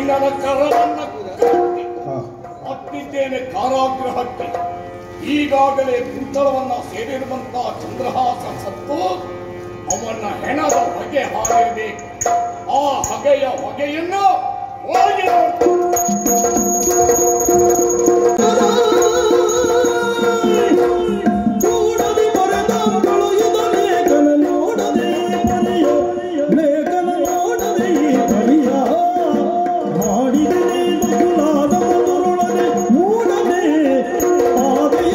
ನಿನ್ನ ಕರವನ್ನ ಕಟ್ಟಿ ಹಾ ಅತ್ತಿದ್ದೇನೆ ಕಾರಾಗೃಹಕ್ಕೆ ಈಗಾಗಲೇ ಕುಂತಳವನ್ನ ಸೇರಿರುವಂತಹ ಚಂದ್ರಹಾಸ ಸತ್ತು ಅವನ ಹೆಣದ ಹೊಗೆ ಹಾರಿರಬೇಕು ಆ ಹೊಗೆಯ ಹೊಗೆಯನ್ನು ಹೋಗಿ ನೋಡ್ತೀನಿ. ನೋಡದೆ ಬರೆದಂಗಳು ಇದು ಲೇಖನ ನೋಡದೆ ಬರೆಯ ಲೇಖನ ನೋಡದೆ ಈ ಬರೆಯ ಮಾಡಿದೆ ಮಗುಲಾದ ಮಧುರೊಳಗೆ ಮೂಡದೆ ಆದೆಯ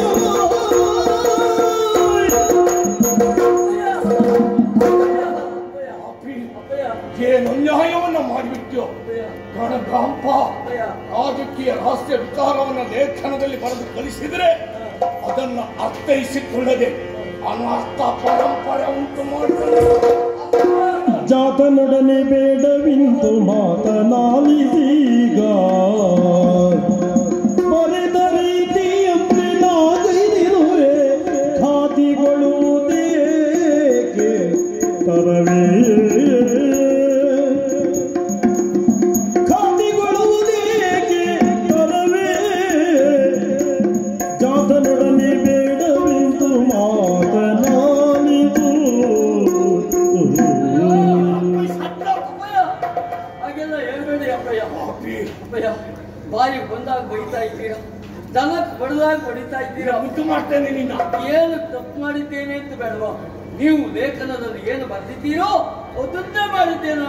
ಏನು ಅನ್ಯಾಯವನ್ನ ಮಾಡಿಬಿಟ್ಟು ಗಣಗಾಂಪ ರಾಜಕೀಯ ರಹಸ್ಯ ವಿಚಾರವನ್ನ ಲೇಖನದಲ್ಲಿ ಬರೆದು ಕಳಿಸಿದರೆ ಅದನ್ನ ಅರ್ಥೈಸಿಕೊಳ್ಳದೆ ಅನರ್ಥ ಪರಂಪರೆ ಉಂಟು ಮಾಡಿಕೊಳ್ಳ ಜಾತನೊಡನೆ ಬೇಡವಿಂದು ಮಾತನಾಲಿದೀಗ ಬರೆದ ರೀತಿಯಂತೆ ನಾಗೈದಿರುವೆ ಖಾತಿಗೊಳ್ಳುವುದೇಕೆ ತರವೇ ಖಾತಿಗೊಳ್ಳುವುದೇಕೆ ತರವೇ ಜಾತನೊಡನೆ ಬೇಡವೆಂದು ಮಾತನಾಲಿದು ಹಾಗೆಲ್ಲ ಹೇಳ್ಬೇಡಿ ಅಪ್ಪಯ್ಯ ಪಾಪಿ, ಅಪ್ಪಯ್ಯ ಬಾಯಿ ಬಂದಾಗ ಬೈತಾ ಇದ್ದೀರಾ ದನಕ್ ಬಡದಾಗ ಹೊಡಿತಾ ಇದ್ದೀರಾ ಮುದ್ದು ಮಾಡ್ತೇನೆ ನಿನ್ನ ಏನು ತಪ್ಪು ಮಾಡಿದ್ದೇನೆ ಅಂತ ಬೇಡವಾ ನೀವು ಲೇಖನದಲ್ಲಿ ಏನು ಬರೆದಿದ್ದೀರೋ ಅದನ್ನೇ ಮಾಡಿದ್ದೇನೆ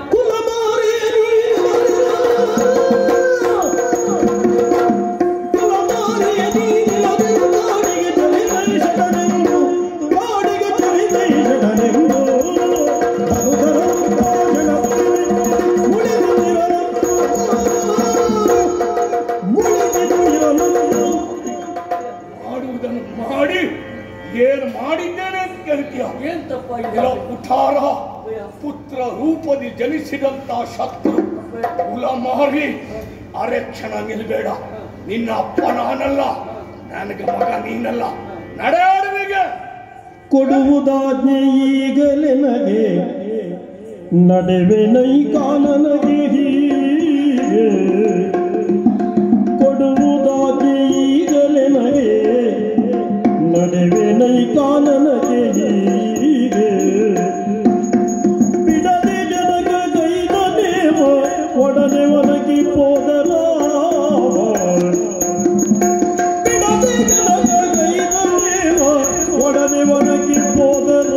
ಮಾಡುವುದನ್ನು ಮಾಡಿ ಏನು ಮಾಡಿದ್ದೇನೆ ಅಂತ ಕೇಳ್ತೀಯ ಏನ್ ತಪ್ಪಾಗಿದೆ ಇಲ್ಲ ಕುಠಾರ ಪುತ್ರ ರೂಪದಿ ಜನಿಸಿದಂತ ಶತ್ರು ಕುಲ ಮಾರಿ ಅರೆಕ್ಷಣ ನಿಲ್ಬೇಡ ನಿನ್ನ ಅಪ್ಪ ನಾನಲ್ಲ ನನಗೆ ಮಗ ನೀನಲ್ಲ ನಡೆಯಾಡುವಿಗೆ ಕೊಡುವುದಾಜ್ಞೆ ಈಗಲೇ ನಗೆ ನಡೆವೆ ನೈಕಾನನಗೆ ಹೀಗೆ ಕೊಡುವುದಾಜ್ಞೆ ಈಗಲೇ ನಗೆ ನಡೆವೆ ನೈಕಾನನಗೆ ಹೀಗೆ ಬಿಡದೆ ಜನಕ ಗೈದ ದೇವ ಒಡನೆ ಒದಗಿ ಹೋದರ ಬಿಡದೆ ಜನಕ ಗೈದ ದೇವ ಒಡನೆ ಒದಗಿ ಹೋದರ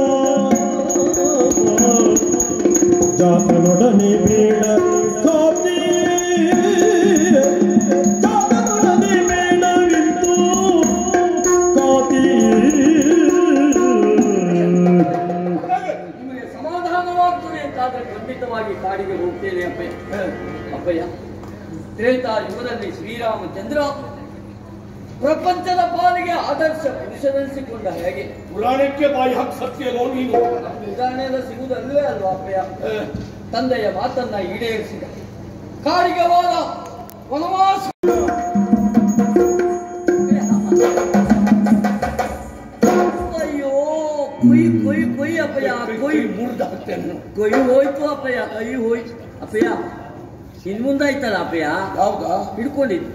ಜಾತನೊಡನೆ ಬೇಡ ಕಾಪಿ ಜಾತನೊಡನೆ ಬೇಡವಿತ್ತು ಕಾಪಿ ನಿಮಗೆ ಸಮಾಧಾನವಾಗ್ತದೆ ಅಂತಾದ್ರೆ ಖಂಡಿತವಾಗಿ ಕಾಡಿಗೆ ಹೋಗ್ತೇನೆ ಅಪ್ಪಯ್ಯ ಅಪ್ಪಯ್ಯ ತ್ರೇತಾ ಯುಗದಲ್ಲಿ ಶ್ರೀರಾಮಚಂದ್ರ ಪ್ರಪಂಚದ ಪಾಲಿಗೆ ಆದರ್ಶ ಪುರುಷನೆನಿಸಿಕೊಂಡ ಹೇಗೆ ಪುರಾಣಕ್ಕೆ ಬಾಯಿ ಹಾಕಿ ಸತ್ಯಲೋ ನೀನು ಉದಾಹರಣೆ ಎಲ್ಲ ಸಿಗುವುದಲ್ವೇ ಅಲ್ವಾ ಅಪ್ಪಯ್ಯ ಆ, ತಂದೆಯ ಮಾತನ್ನ ಈಡೇರಿಸಿದ ಕಾಡಿಗೆ ಹೋದ ವನವಾಸ ಅಯ್ಯೋ ಕೊಯ್ ಕೊಯ್ ಕೊಯ್ ಅಪ್ಪಯ್ಯ ಕೊಯ್ ಮುರಿದು ಹಾಕ್ತೇನೆ ಕೊಯ್ ಹೋಯ್ತು ಅಪ್ಪಯ್ಯ ಕೈ ಹೋಯ್ತು ಅಪ್ಪಯ್ಯ ಇನ್ ಮುಂದಾಯ್ತಲ್ಲ ಅಪ್ಪಯ್ಯ ಯಾವ್ದಾ ಹಿಡ್ಕೊಂಡಿದ್ದು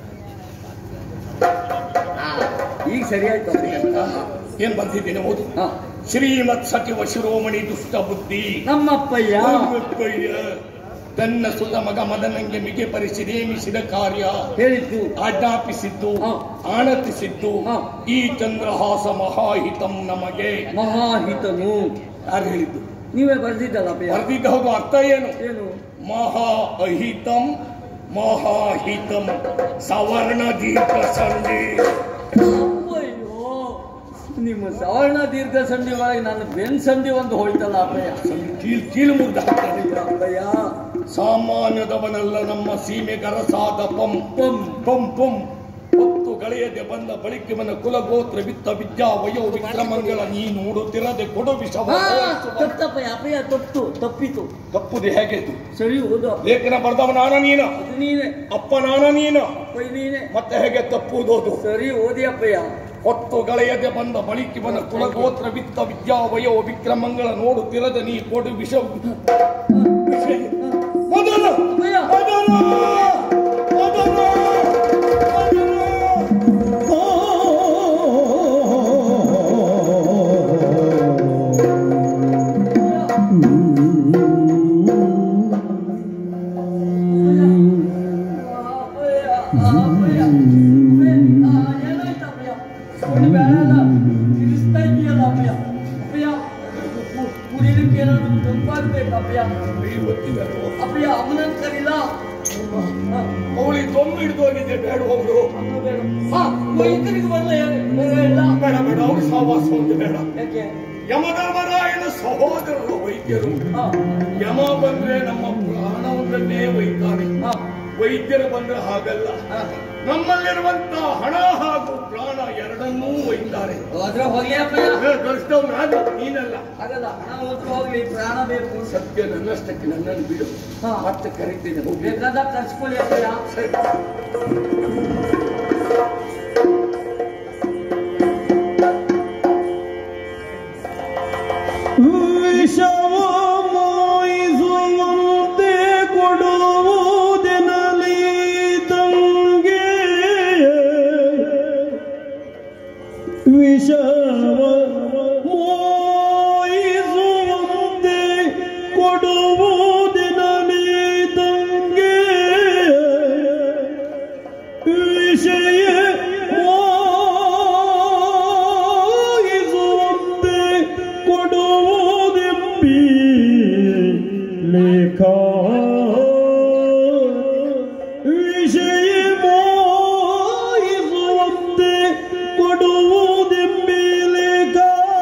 ಆ, ಈಗ ಸರಿ ಆಯ್ತು ಅಪ್ಪಯ್ಯ ಏನ್ ಬಂದಿದ್ದೇನೆ ಓದು ಹಾ. ಶ್ರೀಮತ್ ಸಚಿವ ಶಿರೋಮಣಿ ದುಷ್ಟ ಬುದ್ಧಿ ನಮ್ಮಪ್ಪಯ್ಯ ಅಯ್ಯ, ತನ್ನ ಸುತ ಮಗ ಮದನಂಗೆ ಮಿಗೆ ಪರಿಸಿ ನೇಮಿಸಿದ ಕಾರ್ಯ ಹೇಳಿದ್ದು ಆಜ್ಞಾಪಿಸಿದ್ದು ಹಾ. ಆಣತಿಸಿದ್ದು ಹಾ. ಈ ಚಂದ್ರಹಾಸ ಮಹಾಹಿತಂ ನಮಗೆ ಮಹಾಹಿತನು ಯಾರು ಹೇಳಿದ್ದು ನೀವೇ ಬರ್ದಿದ್ದಲ್ಲ ಅಪ್ಪಯ್ಯ ಬರ್ದಿದ್ದ ಹೌದು ಅರ್ಥ ಏನು ಏನು ಮಹಾ ಅಹಿತಂ ಮಹಾಹಿತಂ ಸವರ್ಣ ದೀರ್ಘ ಸಂಧಿ ಅಯ್ಯೋ ನಿಮ್ಮ ಸವರ್ಣ ದೀರ್ಘ ಸಂಧಿ ಒಳಗೆ ನನ್ನ ಬೆನ್ ಸಂಧಿ ಒಂದು ಹೋಯ್ತಲ್ಲ ಅಪ್ಪಯ್ಯ ಕೀಲ್ ಕೀಲು ಮುಗ್ದ ಹಾಕ್ತಾನೆ ಅಪ್ಪಯ್ಯ ಸಾಮಾನ್ಯದವನಲ್ಲ ನಮ್ಮ ಸೀಮೆ ಗರಸಾದ ಪಂ ಪಂ. ಪಂ ಪಂ ಹೊತ್ತು ಗಳೆಯದೆ ಬಂದ ಬಳಿಕವನ ಕುಲಗೋತ್ರ ವಿತ್ತ ವಿದ್ಯಾ ವಯೋ ವಿಕ್ರಮಗಳ ನೀ ನೋಡುತ್ತಿರದೆ ಕೊಡು ವಿಷವ ಹಾ, ತಪ್ಪಪ್ಪಯ್ಯ ಅಪ್ಪಯ್ಯ ತಪ್ಪು ತಪ್ಪಿತು ತಪ್ಪುದು ಹೇಗೆದು ಸರಿ ಹೋದು ಲೇಖನ ಬರ್ದವ ನಾನ ನೀನ ಅದು ನೀನೆ ಅಪ್ಪ ನಾನ ನೀನ ಅಪ್ಪಯ್ಯ ನೀನೆ ಮತ್ತೆ ಹೇಗೆ ತಪ್ಪುವುದೋದು ಸರಿ ಓದಿ ಅಪ್ಪಯ್ಯ ಹೊತ್ತು ಗಳೆಯದೆ ಬಂದ ಬಳಿಕವನ ಕುಲಗೋತ್ರ ವಿತ್ತ ವಿದ್ಯಾ ವಯೋ ವಿಕ್ರಮಗಳ ನೋಡುತ್ತಿರದೆ ನೀ ಕೊಡು ವಿಷ ವಿಷಯ ಮೊದಲು ಅಪ್ಪಯ್ಯ ಮೊದಲು ಮೊದಲು ಮೊದಲು ಅಪ್ಪಯ್ಯ ಅಪ್ಪಯ್ಯ ಏನಾಯ್ತಪ್ಪಯ್ಯ ಸುಮ್ಮನೆ ಬೇಡ ಅಲ್ಲ ತಿಳಿಸ್ತಾ ಇದೆಯಲ್ಲ ಅಪ್ಪಯ್ಯ ಅಪ್ಪಯ್ಯ ಕುಡಿಲಿಕ್ಕೆ ಏನಾದ್ರು ತಂಪಾಗ್ಬೇಕಪ್ಪಯ್ಯ ಇವತ್ತಿನರು ಅಪ್ಪಯ್ಯ ಅವನನ್ನ ಕರೀಲ ಅವಳಿಗೆ ತೊಂದು ಹಿಡಿದು ಹೋಗಿದ್ದೆ ಬೇಡ ಒಬ್ರು ಬೇಡ ಹಾ ವೈದ್ಯರಿಗೆ ಬರಲ್ಲ ಇಲ್ಲ ಬೇಡ ಬೇಡ ಅವ್ರ ಸಹವಾಸ ಒಂದು ಬೇಡ ಯಾಕೆ ಯಮಧರ್ಮರಾಯನ ಸಹೋದರರು ವೈದ್ಯರು ಹಾ ಯಮ ಬಂದ್ರೆ ನಮ್ಮ ಪ್ರಾಣವನ್ನೇ ಒಯ್ತಾನೆ ಹಾ ವೈದ್ಯರು ಬಂದ್ರೆ ಹಾಗಲ್ಲ ಹಾ ನಮ್ಮಲ್ಲಿರುವಂತ ಹಣ ಹಾಗೂ ಪ್ರಾಣ ಎರಡನ್ನೂ ಒಯ್ತಾರೆ ಹೋದ್ರೆ ಹೋಗ್ಲಿ ಅಪ್ಪಯ್ಯ ಕಳಿಸ್ತವ್ ನಾನು ನೀನಲ್ಲ ಹಾಗಲ್ಲ ಹಣ ಹೋದ್ರು ಹೋಗ್ಲಿ ಪ್ರಾಣ ಬೇಕು ಸತ್ಯ ನನ್ನಷ್ಟಕ್ಕೆ ನನ್ನನ್ನು ಬಿಡು ಹಾ. ಮತ್ತೆ ಕರಿತೀನಿ ಹೋಗ್ಬೇಕು ಬೇಕಾದ ಕರ್ಸ್ಕೊಳ್ಳಿ ಅಪ್ಪಯ್ಯ ವಿಷವ ಮೋಯಿಸುವಂತೆ ಕೊಡುವುದೆನಲಿ ತಂಗೆ ವಿಷವ ಮೋಯಿಸುವಂತೆ ಕೊಡುವುದೆನಲಿ ತಂಗೆ ವಿಷಯ ಮೋಹಿಸುವಂತೆ ಕೊಡುವುದೆಂಬಿ ಲೇಖ ವಿಷಯ ಮೋಹಿಸುವಂತೆ ಕೊಡುವುದೆಂಬಿ ಲೇಖ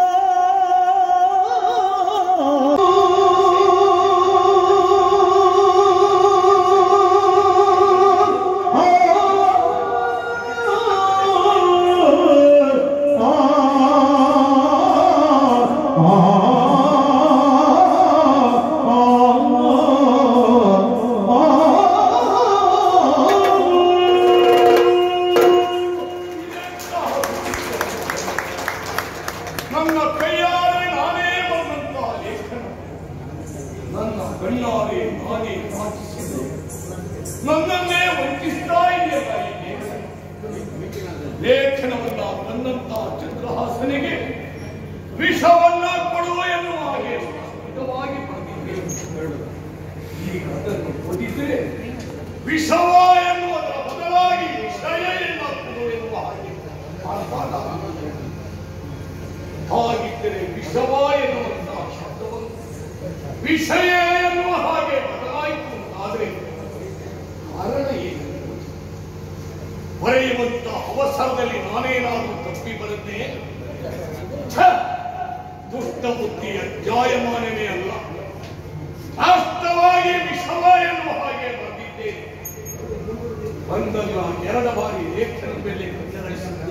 ನನ್ನ ಕೈಯಾರೆ ನಾನೇ ಬಂದಂತ ಲೇಖನ ನನ್ನ ಕಣ್ಣಾರೆ ನಾನೇ ವಾಚಿಸಿದೆ ನನ್ನನ್ನೇ ವಂಚಿಸ್ತಾ ಇದೆಯಲ್ಲ ಈ ಲೇಖನ ಲೇಖನವನ್ನ ನನ್ನಂತ ಚಂದ್ರಹಾಸನಿಗೆ ವಿಷವನ್ನ ಕೊಡುವ ಎನ್ನುವ ಹಾಗೆ ಸ್ಪಷ್ಟವಾಗಿ ಬರೆದಿದ್ದೇನೆ ಈಗ ಅದನ್ನು ಓದಿದ್ರೆ ವಿಷವ ಎನ್ನುವುದರ ಬದಲಾಗಿ ವಿಷಯ ಎನ್ನುವುದು ಎನ್ನುವ ಹಾಗೆ ಅರ್ಥವಾಗುತ್ತದೆ. ಹಾಗಿದ್ದರೆ ವಿಷವ ಎನ್ನುವಂತಹ ಶಬ್ದವನ್ನು ವಿಷಯ ಎನ್ನುವ ಹಾಗೆ ಬದಲಾಯಿತು ಆದರೆ ಕಾರಣ ಏನು ಬರೆಯುವಂತ ಅವಸರದಲ್ಲಿ ನಾನೇನಾದರೂ ತಪ್ಪಿ ಬರುತ್ತೆ ಛ! ದುಷ್ಟ ಬುದ್ಧಿಯ ಜಾಯಮಾನವೇ ಅಲ್ಲ ವಾಸ್ತವವಾಗಿ ವಿಷವ ಎನ್ನುವ ಹಾಗೆ ಬರೆದಿದ್ದೇನೆ ಬಂದಲ್ಲ ಎರಡು ಬಾರಿ ಲೇಖನ ಮೇಲೆ ಕಣ್ಣರಳಿಸಿದ್ದೆ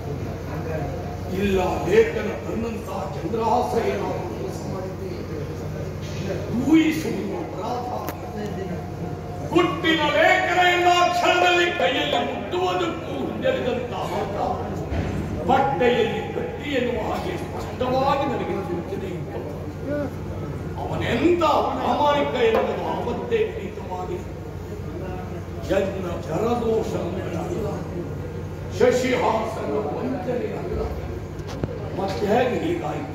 ಇಲ್ಲ ಲೇಖನ ತನ್ನಂತಹ ಚಂದ್ರಹಾಸ ಏನಾದರೂ ಕೆಲಸ ಮಾಡಿದ್ದೆ ಊಹಿಸುವುದು ಅಪರಾಧ ಹುಟ್ಟಿನ ಲೇಖನ ಎಂಬ ಅಕ್ಷರದಲ್ಲಿ ಕೈಯಲ್ಲಿ ಮುಟ್ಟುವುದಕ್ಕೂ ಹಿಂಜರಿದಂತಹ ಆಟ ಬಟ್ಟೆಯಲ್ಲಿ ಗಟ್ಟಿ ಎನ್ನುವ ಹಾಗೆ ಸ್ಪಷ್ಟವಾಗಿ ನನಗೆ ಸೂಚನೆ ಇತ್ತು ಅವನೆಂತ ಪ್ರಾಮಾಣಿಕ ಎನ್ನುವುದು ಆವತ್ತೇ ಖಂಡಿತವಾಗಿ ಜನ್ಮ ಜರದೋಷಗಳಲ್ಲ ಶಶಿಹಾಸನ ವಂಚನೆ ಅಲ್ಲ ಮತ್ತೆ ಹೇಗೆ ಹೀಗಾಯಿತು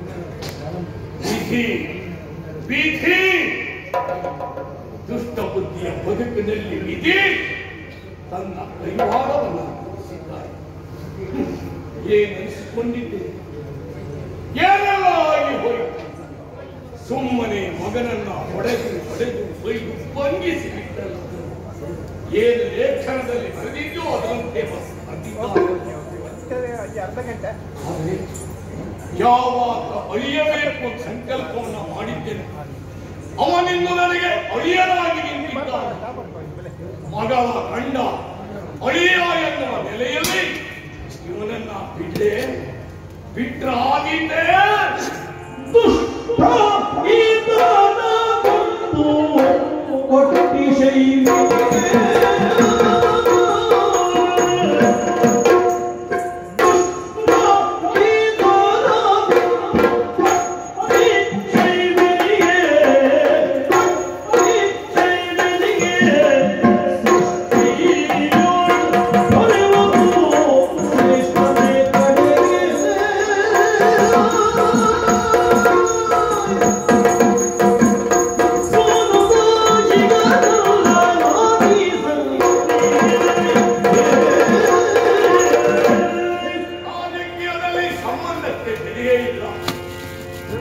ವಿಧಿ ವಿಧಿ ದುಷ್ಟ ಬುದ್ಧಿಯ ಬದುಕಿನಲ್ಲಿ ವಿಧಿ ತನ್ನ ಕೈವಾಡವನ್ನು ತೋರಿಸಿದ್ದಾರೆ ಏನನಿಸಿಕೊಂಡಿದ್ದೆ ಏನೆಲ್ಲ ಆಗಿ ಹೋಯಿತು ಸುಮ್ಮನೆ ಮಗನನ್ನ ಹೊಡೆದು ಹೊಡೆದು ಬೈದು ಬಂಗಿಸಿ ಬಿಟ್ಟಲ್ಲ ಏನು ಲೇಖನದಲ್ಲಿ ಬರೆದಿದ್ದೋ ಅದರಂತೆ ಆದರೆ ಯಾವಾಗ ಅಳಿಯಬೇಕು ಅಂತ ಸಂಕಲ್ಪವನ್ನ ಮಾಡಿದ್ದೇನೆ ಅವನಿಂದು ನನಗೆ ಅಳಿಯನಾಗಿ ನಿಂತಿದ್ದಾನೆ ಮಗಳ ಗಂಡ ಅಳಿಯ ಎನ್ನುವ ನೆಲೆಯಲ್ಲಿ ಇವನನ್ನ ಬಿಟ್ಟೆ ಬಿಟ್ರ ಆಗಿದ್ದೆ ಕೊಟ್ಟಿ ಶೈಲಿ ಶೈಲಿಯೇ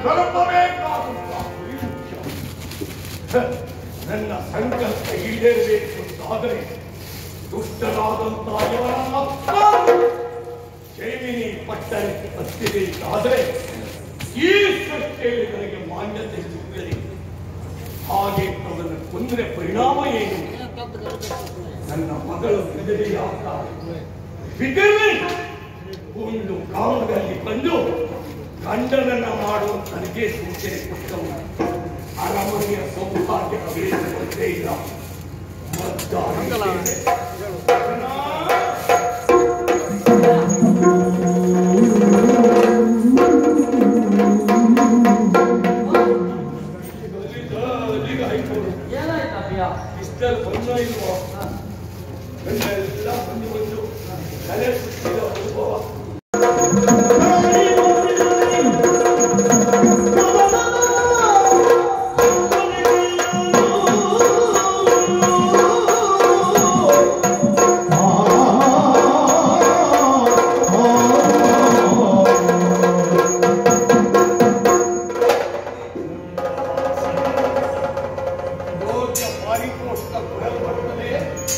ತಲುಪಬೇಕಾದಂತ ಗುರಿ ಮುಖ್ಯ. ಹ, ನನ್ನ ಸಂಕಲ್ಪ ಈಡೇರಬೇಕು ಅಂತಾದರೆ ದುಷ್ಟರಾದಂತ ಇವರ ಮಕ್ಕಳ ಜೈಮಿನಿ ಪಟ್ಟಣಕ್ಕೆ ಹತ್ತಿಬೇಕಾದರೆ ಈ ಸೃಷ್ಟಿಯಲ್ಲಿ ನನಗೆ ಮಾನ್ಯತೆ ಸಿಗಲಿ ಹಾಗೆ ಅವನ ಕೊಂದರೆ ಪರಿಣಾಮ ಏನು ನನ್ನ ಮಗಳು ಬಿಡಲಿಯಾಗ್ತಾಳೆ ಬಿಡಲಿ ಒಂದು ಕಾಲದಲ್ಲಿ ಬಂದು ಗಂಡನನ್ನ ಮಾಡುವ ನನಗೆ ಸೂಚನೆ ಕೊಟ್ಟವು ಅರಮನೆಯ ಸೌಭಾಗ್ಯ ಬೇರೆ ಇಲ್ಲ ಮದ್ದಾಗಿದ್ದೇನೆ. ಅಲ್ಲಿಗ ಅಲ್ಲಿಗ ಆಯ್ತು ಏನಾಯ್ತಪ್ಪಯ್ಯ ಇಷ್ಟಲ್ಲಿ ಬಂದ ಇಲ್ವೋ ಎಲ್ಲ ಬಂದು ಬಂದು ತಲೆ ಸುತ್ತಿದ ಅನುಭವ ಯೋಗ್ಯ ಪಾರಿತೋಷಕ ಕೊಡಲ್ಪಡುತ್ತದೆ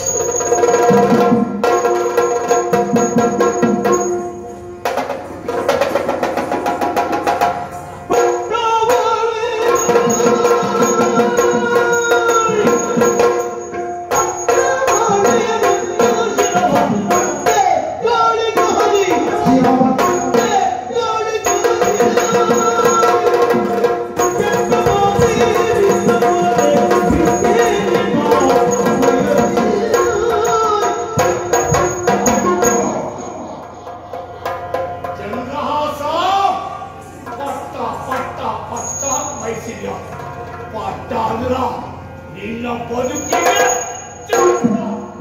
ಚಂದ್ರಹಾಸ ಪಟ್ಟ ಪಟ್ಟ ಪಟ್ಟ ಬಯಸಿದ್ಯ ಪಟ್ಟ ಅಂದ್ರ ನಿನ್ನ ಬದುಕಿಗೆ ಚಂದ್ರ.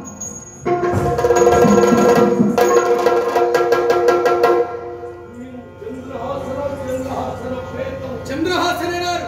ನೀನು ಚಂದ್ರಹಾಸನ ಚಂದ್ರಹಾಸನ ಪ್ರೇತ ಚಂದ್ರಹಾಸನೇನಾರು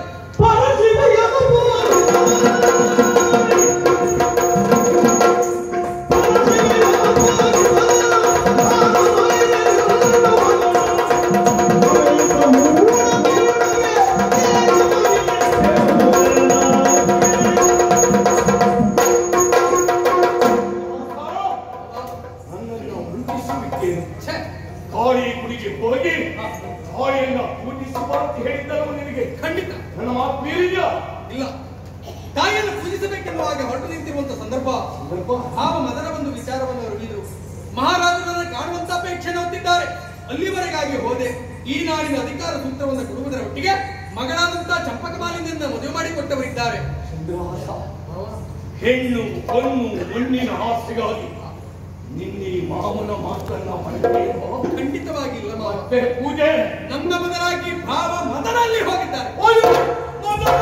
ನನ್ನನ್ನು ಉಂಟಿಸುವಿಕೆ ಛೆ, ಕಾಳಿ ಗುಡಿಗೆ ಹೋಗಿ ಕಾಳಿಯನ್ನ ಪೂಜಿಸುವ ಅಂತ ಹೇಳಿದ್ದನು ನಿನಗೆ ಖಂಡಿತ ನನ್ನ ಮಾತು ಮೀರಿದ್ಯಾ ಇಲ್ಲ ತಾಯಿಯನ್ನು ಪೂಜಿಸಬೇಕೆನ್ನುವ ಹಾಗೆ ಹೊರಟು ನಿಂತಿರುವಂತ ಸಂದರ್ಭ ಭಾವ ಮದನ ಒಂದು ವಿಚಾರವನ್ನು ಅರಿವಿದ್ರು ಮಹಾರಾಜರನ್ನ ಕಾಣುವಂತ ಅಪೇಕ್ಷೆ ಹೊತ್ತಿದ್ದಾರೆ ಅಲ್ಲಿವರೆಗಾಗಿ ಹೋದೆ ಈ ನಾಡಿನ ಅಧಿಕಾರ ಸೂತ್ರವನ್ನು ಕೊಡುವುದರ ಒಟ್ಟಿಗೆ ಮಗಳಾದಂತ ಚಂಪಕ ಮಾಲಿನಿಂದ ಮದುವೆ ಮಾಡಿಕೊಟ್ಟವರಿದ್ದಾರೆ ಚಂದ್ರಹಾಸ ಹೆಣ್ಣು ಹೊನ್ನು ಮಣ್ಣಿನ ಆಸೆಗಾಗಿ ನಿನ್ನೆ ಮಾಮನ ಮಾತನ್ನ ಮರೆತೇನೋ ಖಂಡಿತವಾಗಿ ಇಲ್ಲ ಮಾವ. ಮತ್ತೆ ಪೂಜೆ ನನ್ನ ಬದಲಾಗಿ ಭಾವ ಮದನಲ್ಲಿ ಹೋಗಿದ್ದಾರೆ ಅಯ್ಯೋ, ಮದನ!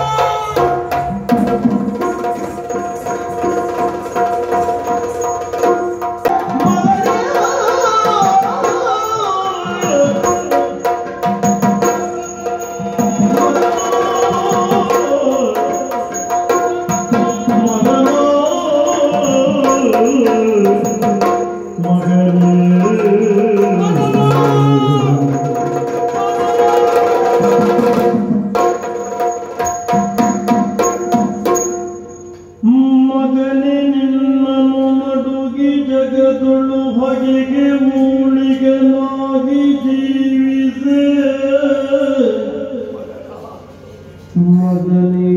ಮಗನೇ ನಿನ್ನನು ನಡುಗಿ ಜಗದೊಳು ಹೊಗೆಗೆ ಮೂಳಿಗನಾಗಿ ಜೀವಿಸೆ ಮಗನೇ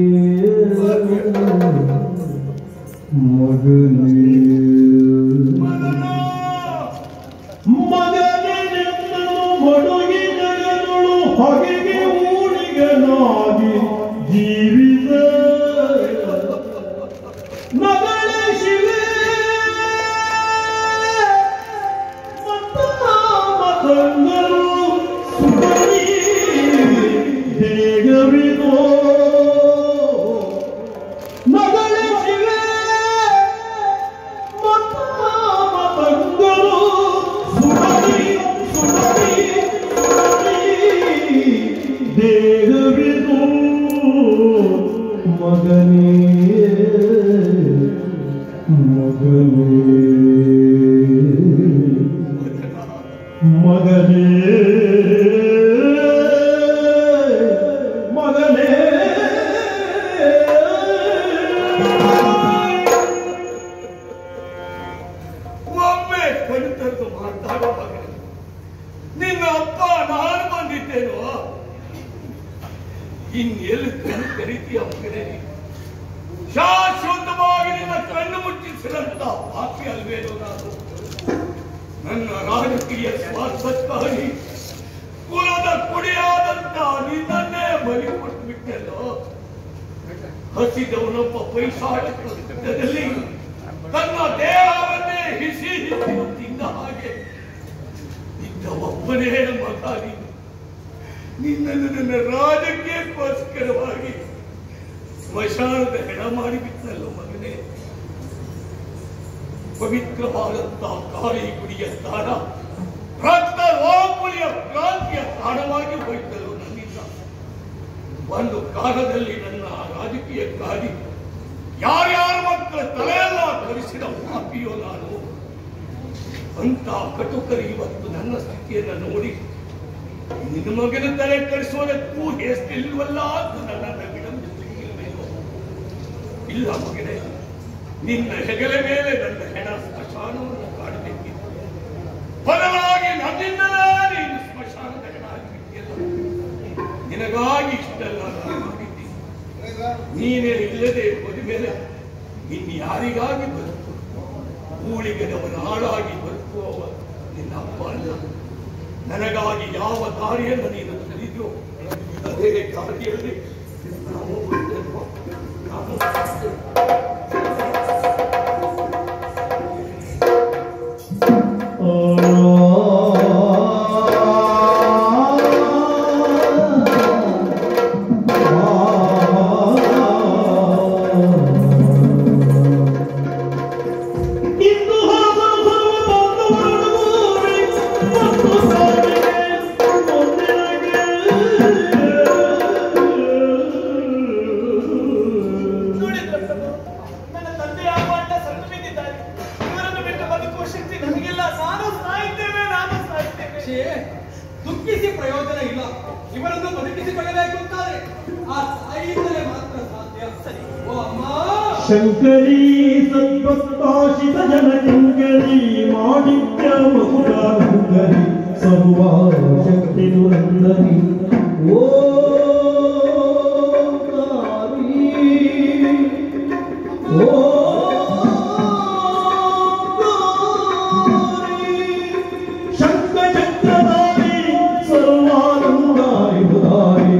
ಮಗನೇ ಮಗನೇ ನಿನ್ನನು ಮಡುಗಿ ಜಗದೊಳು ಹೊಗೆಗೆ ಮೂಳಿಗನಾಗಿ ಜೀವಿಸ ಮಗಳ ಶಿವೆ ಮತಂಗರು ಸುಡಲಿ ದೇಗವಿದೋ ಮಗಳ ಶಿವೆ ಮತಂಗರು ಸುಡಲಿ ಸುಡಲಿ ಸುಡಲಿ ದೇಗವಿದೋ ಮಗನೇ ಮಗನೇ ಮಗನೇ ಇನ್ನೆಲ್ಲಿ ಕಣ್ಣು ಕರಿತೀಯ ಮಗನೇ ನೀನು? ಶಾಶ್ವತವಾಗಿ ನಿನ್ನ ಕಣ್ಣು ಮುಚ್ಚಿಸಿದಂತ ಪಾಪಿ ಅಲ್ವೇನೋ ನಾನು ನನ್ನ ರಾಜಕೀಯ ಸ್ವಾರ್ಥಕ್ಕಾಗಿ ಕುಲದ ಕುಡಿಯಾದಂತ ನಿನ್ನನ್ನೇ ಬಲಿ ಕೊಟ್ಟು ಬಿಟ್ಟೆಲ್ಲೋ ಹಸಿದವನೊಬ್ಬ ಪೈಶಾಚಿಕದಲ್ಲಿ ತನ್ನ ದೇಹವನ್ನೇ ಹಿಸಿ ಹಿಸಿ ತಿಂದ ಹಾಗೆ ಇದ್ದ ಒಬ್ಬನೇ ಮಗ ನೀನು ನಿನ್ನನ್ನು ನನ್ನ ರಾಜಕೀಯಕ್ಕೋಸ್ಕರವಾಗಿ ಸ್ಮಶಾನದ ಹೆಣ ಮಾಡಿಬಿಟ್ಟನಲ್ಲೋ ಮಗನೇ ಪವಿತ್ರವಾದಂತಹ ಕಾಳಿ ಗುಡಿಯ ತಾಣ ರಕ್ತ ರೋಕುಳಿಯ ಕ್ರಾಂತಿಯ ತಾಣವಾಗಿ ಹೋಯ್ತಲ್ಲೋ ನನ್ನಿಂದ ಒಂದು ಕಾಲದಲ್ಲಿ ನನ್ನ ರಾಜಕೀಯಕ್ಕಾಗಿ ಯಾರ್ಯಾರ ಮಕ್ಕಳ ತಲೆಯೆಲ್ಲ ಧರಿಸಿದ ಪಾಪಿಯೋ ನಾನು ಅಂತ ಕಟುಕರು ಇವತ್ತು ನನ್ನ ಸ್ಥಿತಿಯನ್ನು ನೋಡಿ ನಿನ್ನ ಮಗನ ತಲೆ ಕಳಿಸೋದಕ್ಕೂ ಹೆಸ್ತಿಲ್ವಲ್ಲ ಅಂತ ನನ್ನ ವಿಡಂಬಿಸಲಿಲ್ವೇನೋ ಇಲ್ಲ ಮಗನೇ ನಿನ್ನ ಹೆಗಲ ಮೇಲೆ ನನ್ನ ಹೆಣ ಸ್ಮಶಾನವನ್ನು ಕಾಡಬೇಕಿತ್ತು ಬದಲಾಗಿ ನನ್ನಿಂದಲೇ ನೀನು ಸ್ಮಶಾನದ ಹೆಣ ಆಗಿಬಿಟ್ಟಿಯಲ್ಲ ನಿನಗಾಗಿ ಇಷ್ಟೆಲ್ಲ ನಾನು ಮಾಡಿದ್ದೀನಿ ನೀನೇ ಇಲ್ಲದೆ ಹೋದ ಮೇಲೆ ಇನ್ಯಾರಿಗಾಗಿ ಬದುಕು ಊಳಿಗದವನ ಹಾಳಾಗಿ ಬದುಕುವವ ನಿನ್ನ ಅಪ್ಪ ಅಲ್ಲ ನನಗಾಗಿ ಯಾವ ದಾರಿಯನ್ನು ನೀನು ತಿಳಿದೋ ಅದೇ ದಾರಿಯಲ್ಲಿ ನಾವು ಬಂದೆವು. ನಾವು ಇಂದು ಹಾಸನ ಸರ್ವಬಂಧುವರೊಡಗೂಡಿ ಮತ್ತು ಸಾವಿಗೆ ಒಂದಿನಗೆ ನೋಡಿದ್ರಲ್ಲೋ? ನನ್ನ ತಂದೆ ಅಪ್ಪ ಅಣ್ಣ ಸತ್ತು ಬಿದ್ದಿದ್ದಾರೆ ಇವರನ್ನು ಬಿಟ್ಟು ಬದುಕುವ ಶಕ್ತಿ ನನಗಿಲ್ಲ ನಾನು ಸಾಯ್ತೇನೆ ನಾನು ಸಾಯ್ತೇನೆ ಛೇ, ದುಃಖಿಸಿ ಪ್ರಯೋಜನ ಇಲ್ಲ ಇವರನ್ನು ಬದುಕಿಸಿಕೊಳ್ಳಬೇಕು ಅಂತಾದ್ರೆ ಆ ತಾಯಿಯಿಂದಲೇ ಮಾತ್ರ ಸಾಧ್ಯ ಸರಿ ಓ ಅಮ್ಮ ಶಂಕರಿ ಸದ್ಭಕ್ತಾಶಿತ ಜನ ಕಿಂಕರಿ ಮಾಣಿಕ್ಯ ಮಗುಡಾಂಗರಿ ಸರ್ವ ಶಕ್ತಿ ನುರಂದರಿ ಓ ಕಾರಿ, ಓ ಕಾರಿ, ಶಂಖ ಚಕ್ರಧಾರಿ ಸರ್ವಾನಂದಾರಿ ಉದಾರಿ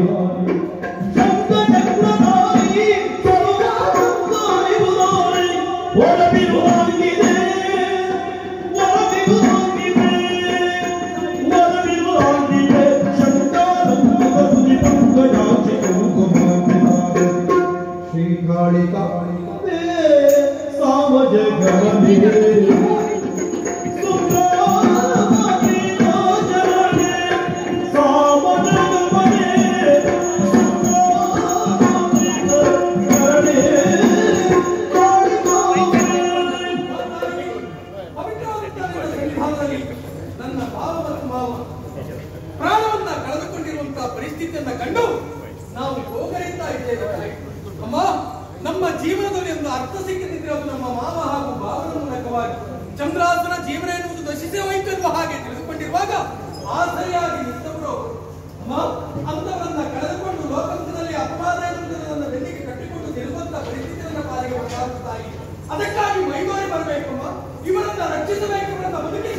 ಪವಿತ್ರವಾದಂತಹ ಸನ್ನಿಧಾನದಲ್ಲಿ ನನ್ನ ಭಾವ ಮತ್ತು ಮಾವ ಪ್ರಾಣವನ್ನ ಕಳೆದುಕೊಂಡಿರುವಂತಹ ಪರಿಸ್ಥಿತಿಯನ್ನ ಕಂಡು ನಾವು ಹೋಗರಿತಾ ಇದ್ದೇವೆ ತಾಯಿ. ಅಮ್ಮ ನಮ್ಮ ಜೀವನದಲ್ಲಿ ಒಂದು ಅರ್ಥ ಸಿಕ್ಕದಿದ್ರೆ ಅದು ನಮ್ಮ ಮಾವ ಹಾಗೂ ಭಾವನ ಮೂಲಕವಾಗಿ ಚಂದ್ರಾಸನ ಜೀವನ ಎನ್ನುವುದು ನಶಿಸೇ ಹೋಯಿತು ಎನ್ನುವ ಹಾಗೆ ತಿಳಿದುಕೊಂಡಿರುವಾಗ ಆಸರೆಯಾಗಿ ನಿಂತವರು ಅವರು. ಅಮ್ಮ ಅಂತವರನ್ನ ಕಳೆದುಕೊಂಡು ಲೋಕಂತದಲ್ಲಿ ಅಪರಾಧ ಎನ್ನುವುದನ್ನು ನನ್ನ ಬೆನ್ನಿಗೆ ಕಟ್ಟಿಕೊಂಡು ತಿರುಗುವಂತ ಪರಿಸ್ಥಿತಿಯನ್ನ ಪಾಲಿಗೆ ಬರಬಾರದು ತಾಯಿ ಅದಕ್ಕಾಗಿ ಮೈಮಾರಿ ಬರಬೇಕಮ್ಮ ಇವರನ್ನ ರಕ್ಷಿಸಬೇಕು ಇವರನ್ನ ಬದುಕಿಸಿ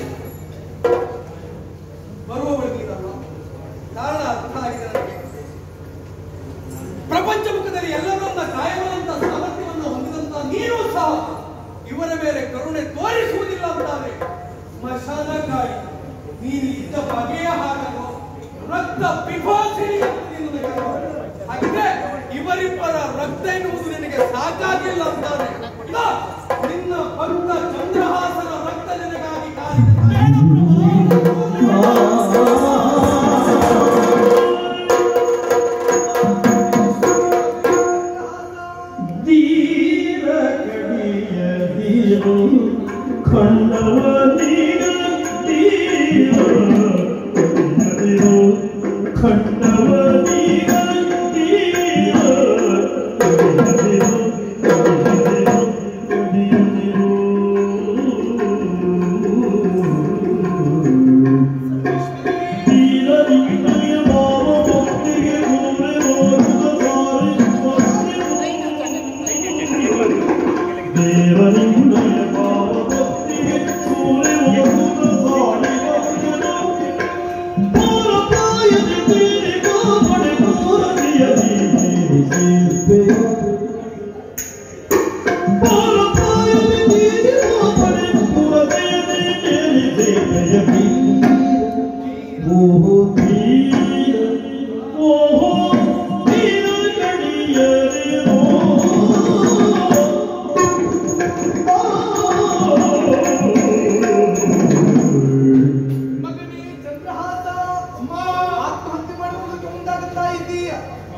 ಬರುವವಳಿಗಿರಲ್ಲ ಕಾರಣ ಅರ್ಥ ಆಗಿದೆ ನನಗೆ ಪ್ರಪಂಚ ಮುಖದಲ್ಲಿ ಎಲ್ಲರನ್ನ ಕಾಯಬಲ್ಲಂತ ಸಾಮರ್ಥ್ಯವನ್ನು ಹೊಂದಿದಂತ ನೀನು ಸಹ ಇವರ ಮೇಲೆ ಕರುಣೆ ತೋರಿಸುವುದಿಲ್ಲ ಅಂತಾದ್ರೆ ಸ್ಮಶಾನಕ್ಕಾಗಿ ನೀನು ಇದ್ದ ಬಗೆಯ ಹಾಗಲು ರಕ್ತ ಪಿಪಾಸಿನಿ ಅಂತ ನೀನು ನನಗೆ ಅನುಭವ. ಹಾಗಿದ್ರೆ ಇವರಿಬ್ಬರ ರಕ್ತ ಎನ್ನುವುದು ನಿನಗೆ ಸಾಕಾಗಿಲ್ಲ ಅಂತಾದ್ರೆ ಇಲ್ಲ, ನಿನ್ನ ಭಕ್ತ ಚಂದ್ರಹಾಸನ ರಕ್ತ ನಿನಗಾಗಿ ಕಾದಿದೆ. ಧೀರ ಕಡಿಯ ಧೀರು ಖಂಡವ ನೀರ ಧೀರ ಕಡಿಯದಿರು ಖಂಡವ ನೀರ ಧೀರ ಕಡಿಯದಿರು ಕಡಿಯದಿರು ಕಡಿಯದಿರು ಧೀರ ನಿನ್ನಯ ಮಾವ ಭಕ್ತಿಗೆ ಭೂಮಿ ನೋಡುವ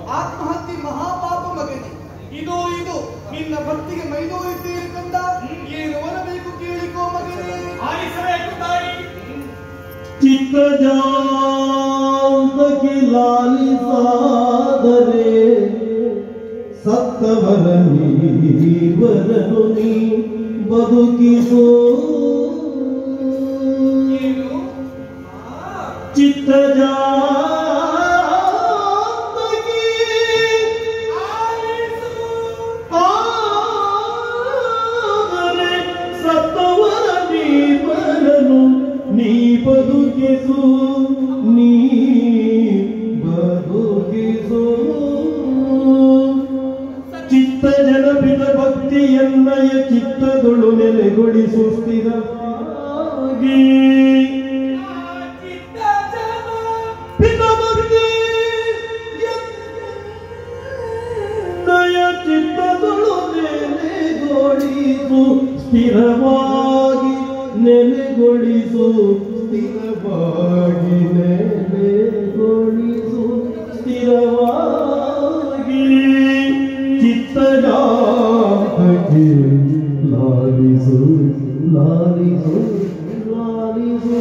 ಆತ್ಮಹತ್ಯೆ ಮಹಾಪಾಪ ಮಗನೇ ಇದು ಇದು ನಿನ್ನ ಭಕ್ತಿಗೆ ಮೈದೂರಿ ಸೇರಿಕೊಂಡ ಏನು ಒನಬೇಕು ಕೇಳಿಕೋ ಮಗನೇ ಆಲಿಸಬೇಕು ತಾಯಿ ಚಿತ್ತಜಾಂತಕ್ಕೆ ಲಾಲಿಸಾದರೆ ಸತ್ತವರ ನೀವರನು ನೀ ಬದುಕಿಸೋ ಏನು ಚಿತ್ತಜಾಂತಕ್ಕೆ ಆದರೆ ಸತ್ತವರ ನೀವರನು ನೀ ಬದುಕಿಸು ನೀ ಬದುಕಿಸು ಚಿತ್ತ ಜನಪಿತ ಭಕ್ತಿಯನ್ನಯ ಚಿತ್ತದೊಳು ನೆಲೆಗೊಳಿಸು ಸ್ಥಿರವಾಗಿ ಪಿತ ಭಕ್ತಿ ನಯ ಚಿತ್ತದೊಳು ನೆಲೆಗೊಳಿಸು ಸ್ಥಿರವಾಗಿ ನೆಲೆಗೊಳಿಸು ಸ್ಥಿರವಾಗಿ ನೆಲೆಗೊಳಿಸು ಸ್ಥಿರವಾಗಿ ಚಿತ್ತಜಾತಕ್ಕೆ ಲಾಲಿಸು ಲಾಲಿಸು ಲಾಲಿಸು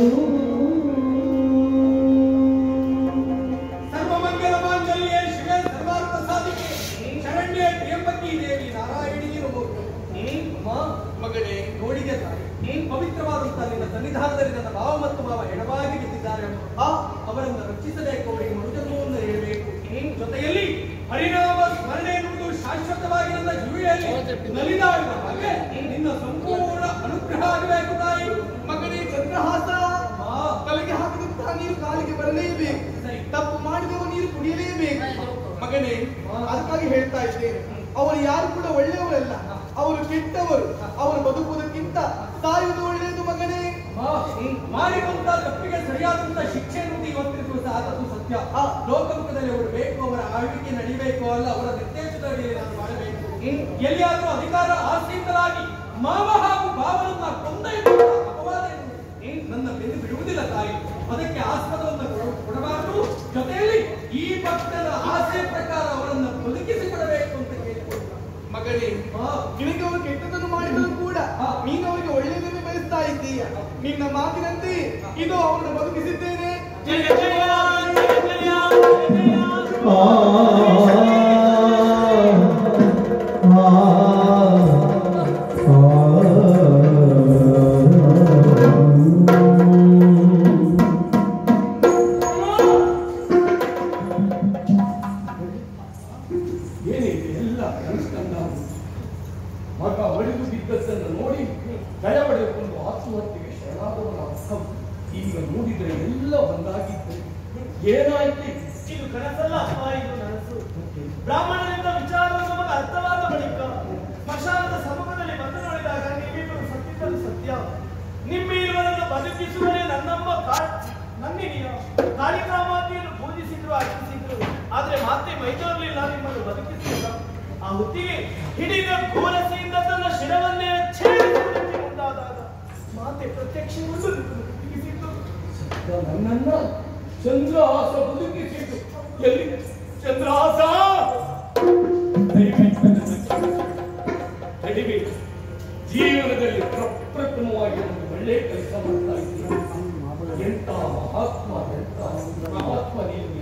ಸರ್ವಮಂಗಲ ಮಾಂಗಲ್ಯೆ ಶಿವೆ ಸರ್ವಾರ್ಥ ಸಾಧಿಕೆ ಶರಣ್ಯೆ ಪ್ರಿಯಂಬಕಿ ದೇವಿ ನಾರಾಯಣಿ ನಮೋಸ್ತುತೆ. ಅಮ್ಮ ಮಗನೇ ನೋಡಿದೆ ತಾಯಿ ಪವಿತ್ರವಾದಂತಹ ನಿನ್ನ ಸನ್ನಿಧಾನದಲ್ಲಿ ನನ್ನ ಭಾವ ಮತ್ತು ಭಾವ ಎಡವಾಗಿ ಬಿದ್ದಿದ್ದಾರೆ ಆ ಅವರನ್ನು ರಕ್ಷಿಸಬೇಕು ಅವರಿಗೆ ಮರುಜನ್ಮವನ್ನು ನೀಡಬೇಕು ಜೊತೆಯಲ್ಲಿ ಹರಿನಾಮ ಸ್ಮರಣೆ ಎನ್ನುವುದು ಶಾಶ್ವತವಾಗಿ ನನ್ನ ಜೀವಿಯಲ್ಲಿ ನಲಿದಾಡುವ ಹಾಗೆ ನಿನ್ನ ಸಂಪೂರ್ಣ ಅನುಗ್ರಹ ಆಗಬೇಕು ತಾಯಿ ಮಗನೇ ಚಂದ್ರಹಾಸ ತಲೆಗೆ ಹಾಕಿದಂತಹ ನೀರು ಕಾಲಿಗೆ ಬರಲೇಬೇಕು ತಪ್ಪು ಮಾಡಿದವ ನೀರು ಕುಡಿಯಲೇಬೇಕು ಮಗನೇ ಅದಕ್ಕಾಗಿ ಹೇಳ್ತಾ ಇದ್ದೇನೆ ಅವರು ಯಾರು ಕೂಡ ಒಳ್ಳೆಯವರಲ್ಲ ಅವರು ಕೆಟ್ಟವರು ಅವರು ಬದುಕುವುದಕ್ಕಿಂತ ಸಾಯುವುದು ಒಳ್ಳೆಯದು ಮಗನೇ ಮಾಡಿರುವಂತ ತಪ್ಪಿಗೆ ಸರಿಯಾದಂತ ಶಿಕ್ಷೆ ಎನ್ನುವುದು ಇವತ್ತಿನ ದಿವಸ ಆದದ್ದು ಸತ್ಯ ಆ ಲೋಕಮುಖದಲ್ಲಿ ಅವರು ಬೇಕು ಅವರ ಆಳ್ವಿಕೆ ನಡಿಬೇಕು ಅಲ್ಲ ಅವರ ನಿರ್ದೇಶದ ಅಡಿಯಲ್ಲಿ ನಾನು ಮಾಡಬೇಕು ಎಲ್ಲಿಯಾದ್ರೂ ಅಧಿಕಾರ ಆಸೀನರಾಗಿ ಮಾವ ಹಾಗೂ ಭಾವನನ್ನ ಕೊಂದ ಎನ್ನುವ ಅಪವಾದ ಎನ್ನುವುದು ನನ್ನ ಬೆನ್ನು ಬಿಡುವುದಿಲ್ಲ ತಾಯಿ ಅದಕ್ಕೆ ಆಸ್ಪದವನ್ನು ಕೊಡ- ಕೊಡಬಾರದು ಜೊತೆಯಲ್ಲಿ ಈ ಭಕ್ತರ ಆಸೆ ಪ್ರಕಾರ ಅವರನ್ನ ಬದುಕಿಸಿಕೊಡಬೇಕು ಅಂತ ಕೇಳಿಕೊಂಡು ಮಗನೇ ನಿನಗೆ ಅವರು ಕೆಟ್ಟದನ್ನು ಮಾಡಿದರೂ ಕೂಡ ನೀನು ಅವರಿಗೆ ಒಳ್ಳೆಯದನ್ನು ಬಯಸ್ತಾ ಇದ್ದೀಯ ನಿನ್ನ ಮಾತಿನಂತೆ ಇದು ಅವರನ್ನು ಬದುಕಿಸಿದ್ದೇನೆ ಜಯ ಜಯ ಜಯ ಜಯ ಜಯ ಆ ಏನಿದೆ ಎಲ್ಲ ಕನಸ್ಕಂದ ಮಗ ಒಡೆದು ಬಿದ್ದದ್ದನ್ನು ನೋಡಿ ದಯ ಪಡೆದುಕೊಂಡು ಆತ್ಮಹತ್ಯೆಗೆ ಶರಣಾದವನ ಅರ್ಥ ಈಗ ನೋಡಿದರೆ ಎಲ್ಲ ಒಂದಾಗಿದ್ದರೆ ಏನಾಯ್ತು ಇದು ಕನಸಲ್ಲ ಅಪ್ಪ ಇದು ನನಸು ಬ್ರಾಹ್ಮಣರಿಂದ ವಿಚಾರವು ನಮಗೆ ಅರ್ಥವಾದ ಬಳಿಕ ಸ್ಮಶಾನದ ಸಮ್ಮುಖದಲ್ಲಿ ಬಂದು ನೋಡಿದಾಗ ನೀವಿಬ್ಬರು ಸತ್ತಿದ್ದರು ಸತ್ಯ ನಿಮ್ಮಿರುವರನ್ನು ಬದುಕಿಸುವರೇ ನನ್ನಮ್ಮ ಕಾ ನನ್ನಿನಿಯ ಕಾಳಿಕಾಮಾತೆಯನ್ನು ಪೂಜಿಸಿದ್ರು ಅರ್ಪಿಸಿದ್ರು ಆದ್ರೆ ಮಾತೆ ಮೈದೋರ್ಲಿಲ್ಲ ನಿಮ್ಮನ್ನು ಬದುಕಿಸಲಿಲ್ಲ ಆ ಹೊತ್ತಿಗೆ ಹಿಡಿದ ಘೋರಸೆಯಿಂದ ತನ್ನ ಶಿರವನ್ನೇ ಛೇದಿಸುವುದಕ್ಕೆ ಮುಂದಾದಾಗ ಮಾತೆ ಪ್ರತ್ಯಕ್ಷಗೊಂಡು ಬದುಕಿಸಿದ್ದು ನನ್ನನ್ನ ಚಂದ್ರಹಾಸ ಬದುಕಿಸಿದ್ದು ಎಲ್ಲಿ ಚಂದ್ರಹಾಸ ದಯವಿಟ್ಟು ನನ್ನನ್ನು ಕ್ಷಮಿಸು. ತಡಿಬೇಕು ಜೀವನದಲ್ಲಿ ಪ್ರಪ್ರಥಮವಾಗಿ ಒಂದು ಒಳ್ಳೆ ಕೆಲಸ ಮಾಡ್ತಾ ಇದ್ದೀನಿ ಎಂತ ಮಹಾತ್ಮ ಎಂತ ಮಹಾತ್ಮ ನೀನು